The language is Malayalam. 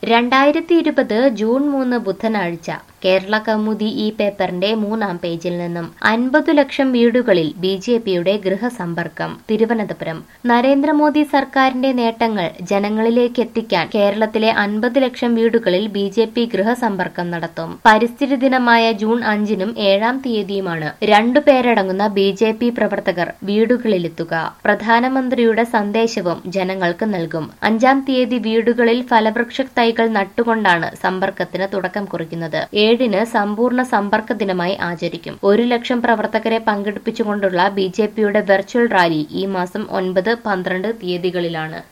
രണ്ടായിരത്തി ഇരുപത് ജൂൺ മൂന്ന് ബുധനാഴ്ച കേരള കൗമുദി ഈ പേപ്പറിന്റെ മൂന്നാം പേജിൽ നിന്നും അൻപതു ലക്ഷം വീടുകളിൽ ബി ജെ പിയുടെ ഗൃഹസമ്പർക്കം തിരുവനന്തപുരം നരേന്ദ്രമോദി സർക്കാരിന്റെ നേട്ടങ്ങൾ ജനങ്ങളിലേക്ക് എത്തിക്കാൻ കേരളത്തിലെ അൻപത് ലക്ഷം വീടുകളിൽ ബി ജെ പി ഗൃഹസമ്പർക്കം നടത്തും പരിസ്ഥിതി ദിനമായ ജൂൺ അഞ്ചിനും ഏഴാം തീയതിയുമാണ് രണ്ടു പേരടങ്ങുന്ന ബി ജെ പി പ്രവർത്തകർ വീടുകളിലെത്തുക പ്രധാനമന്ത്രിയുടെ സന്ദേശവും ജനങ്ങൾക്ക് നൽകും അഞ്ചാം തീയതി വീടുകളിൽ ഫലവൃക്ഷ തൈകൾ നട്ടുകൊണ്ടാണ് സമ്പർക്കത്തിന് തുടക്കം കുറിക്കുന്നത് ഏഴിന് സമ്പൂർണ്ണ സമ്പർക്ക ദിനമായി ആചരിക്കും ഒരു ലക്ഷം പ്രവർത്തകരെ പങ്കെടുപ്പിച്ചുകൊണ്ടുള്ള ബി ജെ പിയുടെ വെർച്വൽ റാലി ഈ മാസം ഒൻപത് പന്ത്രണ്ട് തീയതികളിലാണ്